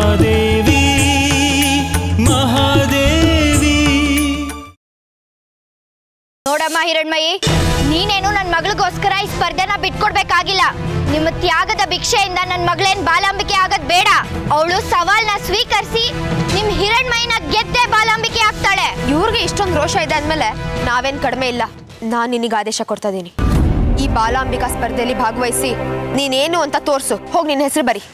ಮಹಾದೇವಿ ಮಹಾದೇವಿ ನೋಡಮ್ಮ ಹಿರಣ್ಮಯಿ ನೀನೇನು ನನ್ನ ಮಗಳಿಗೋಸ್ಕರ ಈ ಸ್ಪರ್ಧೆನ ಬಿಟ್ಕೊಡ್ಬೇಕಾಗಿಲ್ಲ ನಿಮ್ಮ ತ್ಯಾಗದ ಭಿಕ್ಷೆಯಿಂದ ನನ್ನ ಮಗಳೇನ್ ಬಾಲಾಂಬಿಕೆ ಆಗದ್ ಬೇಡ ಅವಳು ಸವಾಲ್ನ ಸ್ವೀಕರಿಸಿ ನಿಮ್ ಹಿರಣ್ಮಯಿನ ಗೆದ್ದೆ ಬಾಲಾಂಬಿಕೆ ಆಗ್ತಾಳೆ ಇವ್ರಿಗೆ ಇಷ್ಟೊಂದು ರೋಷ ಇದೆ ಅಂದಮೇಲೆ ನಾವೇನ್ ಕಡಿಮೆ ಇಲ್ಲ ನಾನು ನಿನಗೆ ಆದೇಶ ಕೊಡ್ತಾ ಇದ್ದೀನಿ ಈ ಬಾಲಾಂಬಿಕಾ ಸ್ಪರ್ಧೆಯಲ್ಲಿ ಭಾಗವಹಿಸಿ ನೀನೇನು ಅಂತ ತೋರ್ಸು ಹೋಗಿ ನಿನ್ನ ಹೆಸರು ಬರಿ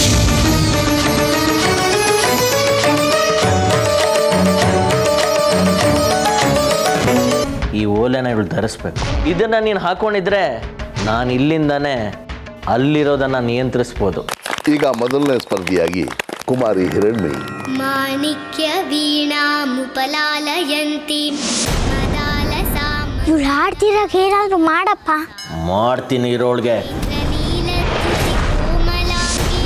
ಈ ಓಲೆನ ಇವಳು ಧರಿಸ್ಬೇಕು ಇದನ್ನ ನೀನು ಹಾಕೊಂಡಿದ್ರೆ ನಾನು ಇಲ್ಲಿಂದಾನೇ ಅಲ್ಲಿರೋದನ್ನ ನಿಯಂತ್ರಿಸ್ಬೋದು ಈಗ ಮೊದಲನೇ ಸ್ಪರ್ಧಿಯಾಗಿ ಕುಮಾರಿ ಹಿರಣ್ಮಯಿ ಮಾಣಿಕ್ಯ ವೀಣಾಮುಪಲಾಲಯಂತಿ ಮದಾಲಸಾಂ ಇವ್ಳು ಹಾಡ್ತಿರಾಗ ಏನಾದ್ರು ಮಾಡಪ್ಪ ಮಾಡ್ತೀನಿ ಇರೋಳ್ಗೆ ಪ್ರಲೀಲದ್ಯುತಿ ಕೋಮಲಾಂಗಿ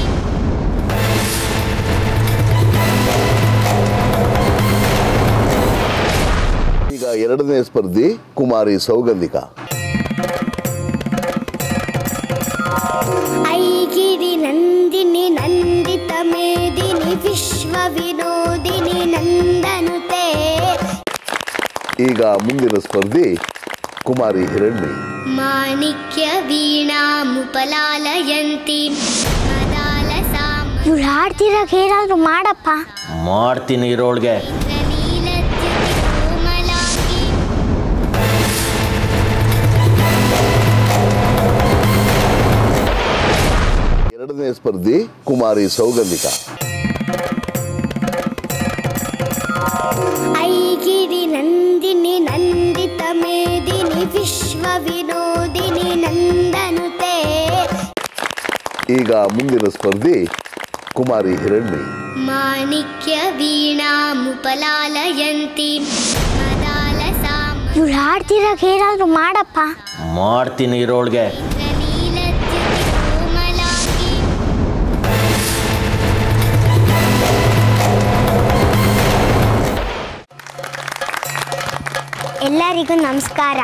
ಈಗ ಎರಡನೇ ಸ್ಪರ್ಧಿ ಕುಮಾರಿ ಸೌಗಂಧಿಕಾ ಐಗಿರಿ ನಂದಿನಿ ನಂದಿತ ಮೇದಿನಿ ವಿಶ್ವ ವಿನೋದಿನಿ ನಂದನುತೆ ಈಗ ಮುಂದಿನ ಸ್ಪರ್ಧಿ ಕುಮಾರಿ ಹಿರಣ್ಮಯಿ ಮಾಣಿಕ್ಯ ವೀಣಾಮುಪಲಾಲಯಂತಿ ಮದಾಲಸಾಂ ಇವ್ಳು ಹಾಡ್ತಿರಾಗ ಏನಾದ್ರು ಮಾಡಪ್ಪ ಮಾಡ್ತೀನಿ ಇರೋಳ್ಗೆ ಪ್ರಲೀಲದ್ಯುತಿ ಕೋಮಲಾಂಗಿ ಎರಡನೇ ಸ್ಪರ್ಧಿ ಕುಮಾರಿ ಸೌಗಂಧಿಕಾ ಐಗಿರಿ ನಂದಿನಿ ನಂದಿತ ಮೇದಿನಿ ವಿಶ್ವ ವಿನೋದಿನಿ ನಂದನುತೆ ಈಗ ಮುಂದಿನ ಸ್ಪರ್ಧಿ ಕುಮಾರಿ ಹಿರಣ್ಮಯಿ ಮಾಣಿಕ್ಯ ವೀಣಾಮುಪಲಾಲಯಂತಿ ಮದಾಲಸಾಂ ಇವ್ಳು ಹಾಡ್ತಿರಾಗ ಏನಾದ್ರು ಮಾಡಪ್ಪ ಮಾಡ್ತೀನಿ ಇರೋಳ್ಗೆ ಪ್ರಲೀಲದ್ಯುತಿ ಕೋಮಲಾಂಗಿ ಎಲ್ಲರಿಗೂ ನಮಸ್ಕಾರ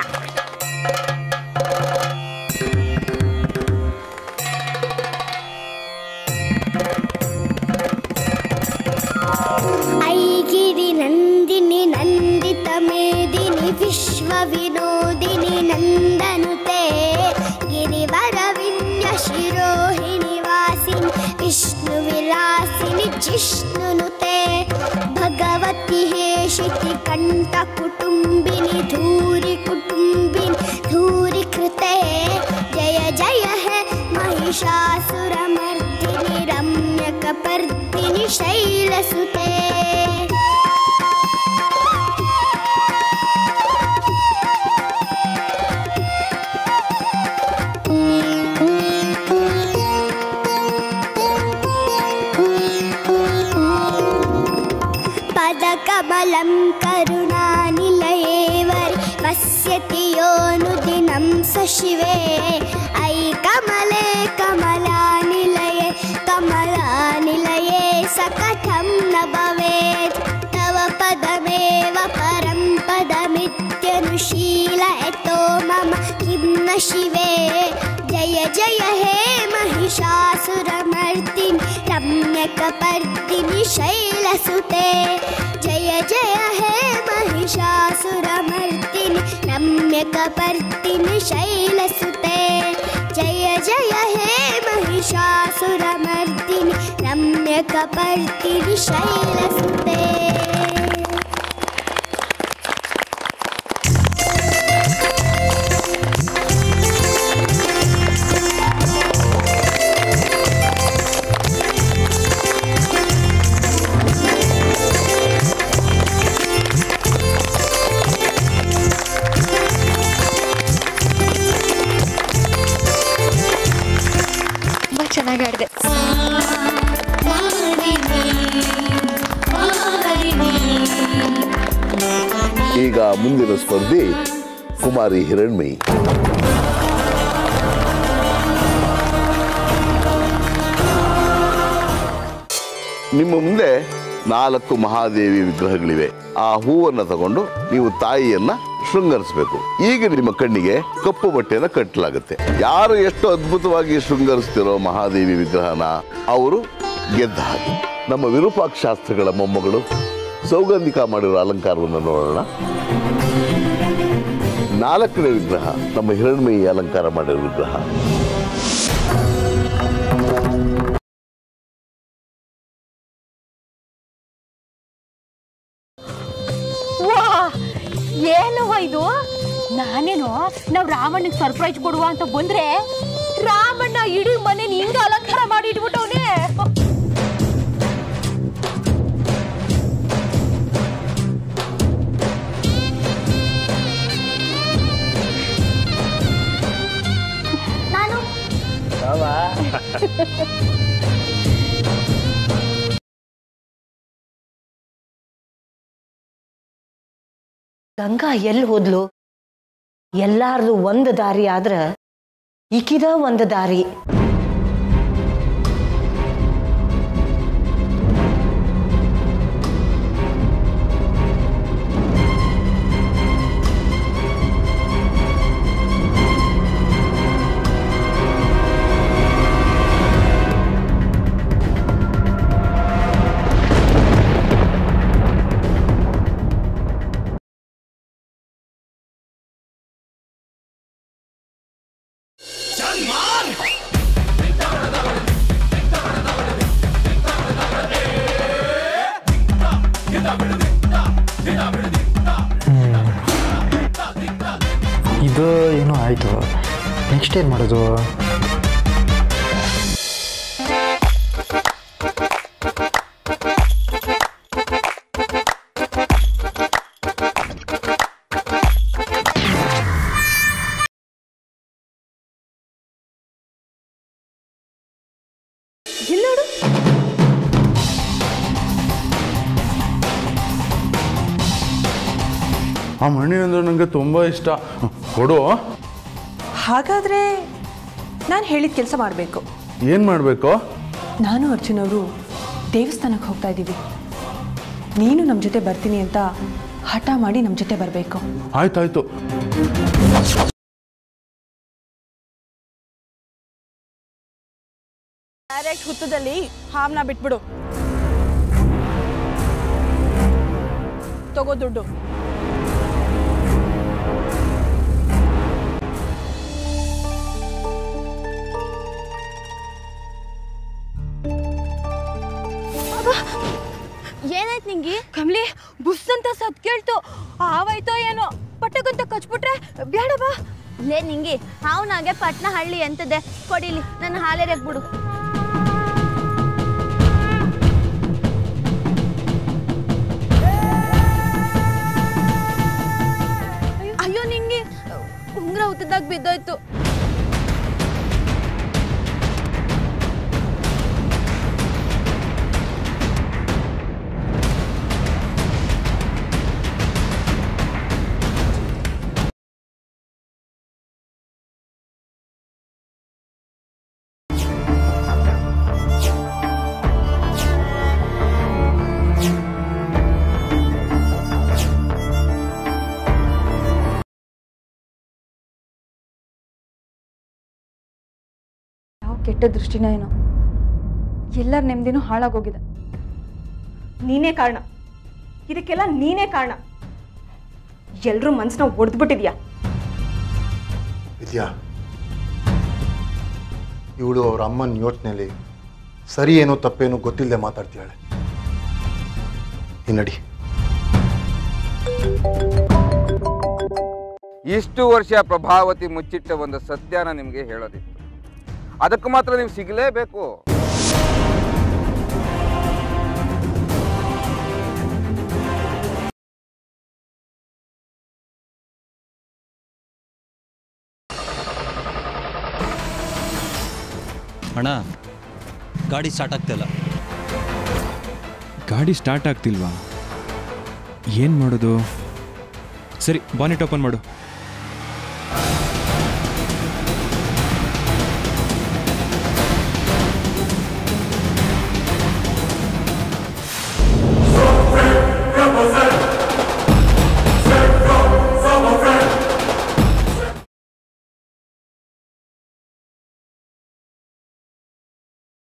ಐಗಿರಿ ನಂದಿನಿ ನಂದಿತ ಮೇದಿನಿ ವಿಶ್ವ ವಿನೋದಿನಿ ನಂದನುತೆ ಗಿರಿವರ ವಿನ್ಯ ಶಿರೋಹಿಣಿ ವಾಸಿನಿ ವಿಷ್ಣು ವಿಲಾಸಿನಿ ಜಿಷ್ಣುನುತೆ ಭಗವತಿ ಹೇಷಿತಿ ಕಂಠ ಕುಟುಂಬಿನಿ ಧೂರಿ ಕುಟುಂಬಿನಿ ಧೂರಿ ಕೃತೆ ಜಯ ಜಯ ಹೇ महिषासुरमर्दिनि रम्यकपर्दिनि शैलसुते पदकमलं करुणानिलये वरि पश्यति योऽनुदिनं स शिवे अयि कमले कमलानिलये कमलानिलये स कथं न भवेत् तव पदमेव परं पदमित्यनुशीलयतो मम किं न शिवे जय जय हे महिषासुरमर्दिनि रम्यकपर्दिनि शैलसुते जय जय हे महिषासुरमर्दिनि रम्यकपर्दिनि शैलसुते जय जय हे महिषासुरमर्दिनि रम्यकपर्दिनि शैलसुते ತುಂಬ ಚೆನ್ನಾಗಿ ಆಡಿದೆ ಈಗ ಮುಂದಿನ ಸ್ಪರ್ಧಿ ಕುಮಾರಿ ಹಿರಣ್ಮಯಿ ನಿಮ್ಮ ಮುಂದೆ ನಾಲ್ಕು ಮಹಾದೇವಿ ವಿಗ್ರಹಗಳಿವೆ ಆ ಹೂವನ್ನು ತಗೊಂಡು ನೀವು ತಾಯಿಯನ್ನ ಶೃಂಗರಿಸಬೇಕು ಈಗ ನಿಮ್ಮ ಕಣ್ಣಿಗೆ ಕಪ್ಪು ಬಟ್ಟೆಯನ್ನ ಕಟ್ಟಲಾಗುತ್ತೆ ಯಾರು ಎಷ್ಟು ಅದ್ಭುತವಾಗಿ ಶೃಂಗರಿಸ್ತಿರೋ ಮಹಾದೇವಿ ವಿಗ್ರಹನ ಅವರು ಗೆದ್ದ ಹಾಗೆ ನಮ್ಮ ವಿರೂಪಾಕ್ಷ ಶಾಸ್ತ್ರಿಗಳ ಮೊಮ್ಮಗಳು ಸೌಗಂಧಿಕ ಮಾಡಿರೋ ಅಲಂಕಾರವನ್ನು ನೋಡೋಣ ನಾಲ್ಕನೇ ವಿಗ್ರಹ ನಮ್ಮ ಹಿರಣ್ಮಯಿ ಅಲಂಕಾರ ಮಾಡಿರೋ ವಿಗ್ರಹ ವಾ ಏನು ಇದು ನಾನೇನು ನಾವ್ ರಾಮಣ್ಣಗೆ ಸರ್ಪ್ರೈಸ್ ಕೊಡುವ ಅಂತ ಬಂದ್ರೆ ರಾಮಣ್ಣ ಇಡೀ ಮನೆ ಹಿಂಗ ಅಲಂಕಾರ ಮಾಡಿ ಇಟ್ಬಿಟ್ಟವನೇ ನಾನು ಗಂಗಾ ಎಲ್ಲಿ ಹೋದ್ಲು ಎಲ್ಲಾರ್ದು ಒಂದು ದಾರಿ ಆದ್ರ ಈಕಿದ ಒಂದು ದಾರಿ ಇದು ಏನೋ ಆಯಿತು ನೆಕ್ಸ್ಟ್ ಏನು ಮಾಡೋದು ಆ ಮಣಿ ಅಂದ್ರೆ ನನಗೆ ತುಂಬ ಇಷ್ಟ ಕೊಡು ಹಾಗಾದರೆ ನಾನು ಹೇಳಿದ ಕೆಲಸ ಮಾಡಬೇಕು ಏನು ಮಾಡಬೇಕು ನಾನು ಅರ್ಜುನ್ ಅವರು ದೇವಸ್ಥಾನಕ್ಕೆ ಹೋಗ್ತಾ ಇದ್ದೀವಿ ನೀನು ನಮ್ಮ ಜೊತೆ ಬರ್ತೀನಿ ಅಂತ ಹಠ ಮಾಡಿ ನಮ್ಮ ಜೊತೆ ಬರಬೇಕು ಆಯ್ತಾಯ್ತು ಡೈರೆಕ್ಟ್ ಹುತ್ತದಲ್ಲಿ ಹಾವ್ನ ಬಿಟ್ಬಿಡು ತಗೋ ದುಡ್ಡು ಏನಾಯ್ತು ನಿಂಗೆ ಕಮ್ಲಿ ಬುಸ್ ಅಂತ ಸತ್ ಕೇಳ್ತು ಆವಾಯ್ತೋ ಏನೋ ಪಟ್ಟಕ್ಕಂತ ಕಚ್ಬಿಟ್ರೆ ಬೇಡ ಬಾ ಲೇ ನಿಂಗೆ ಹಾವ್ನಾಗೆ ಪಟ್ನ ಹಳ್ಳಿ ಎಂತದೆ ಕೊಡಿಲಿ ನನ್ನ ಹಾಲೆರೆಗ್ ಬಿಡು ಅಯ್ಯೋ ನಿಂಗೆ ಉಂಗ್ರ ಹುತ್ತದಾಗ ಬಿದ್ದೋಯ್ತು ಯಾವ ಕೆಟ್ಟ ದೃಷ್ಟಿನ ಏನೋ ಎಲ್ಲರ ನೆಮ್ಮದಿನೂ ಹಾಳಾಗೋಗಿದೆ ನೀನೇ ಕಾರಣ ಇದಕ್ಕೆಲ್ಲ ನೀನೇ ಕಾರಣ ಎಲ್ರೂ ಮನ್ಸನ್ನ ಒಡೆದ್ಬಿಟ್ಟಿದ್ಯಾ ವಿದ್ಯಾ ಇವಳು ಅವ್ರ ಅಮ್ಮನ ಯೋಚನೆಯಲ್ಲಿ ಸರಿ ಏನೋ ತಪ್ಪೇನೋ ಗೊತ್ತಿಲ್ಲದೆ ಮಾತಾಡ್ತಿದ್ದಾಳೆ ನೀನ್ ನಡಿ ಇಷ್ಟು ವರ್ಷ ಪ್ರಭಾವತಿ ಮುಚ್ಚಿಟ್ಟ ಒಂದು ಸತ್ಯನ ನಿಮಗೆ ಹೇಳೋದಿತ್ತು ಅದಕ್ಕೆ ಮಾತ್ರ ನೀವು ಸಿಗಲೇಬೇಕು ಅಣ್ಣ ಗಾಡಿ ಸ್ಟಾರ್ಟ್ ಆಗ್ತಿಲ್ಲ ಗಾಡಿ ಸ್ಟಾರ್ಟ್ ಆಗ್ತಿಲ್ವಾ ಏನು ಮಾಡೋದು ಸರಿ ಬಾನೆಟ್ ಓಪನ್ ಮಾಡು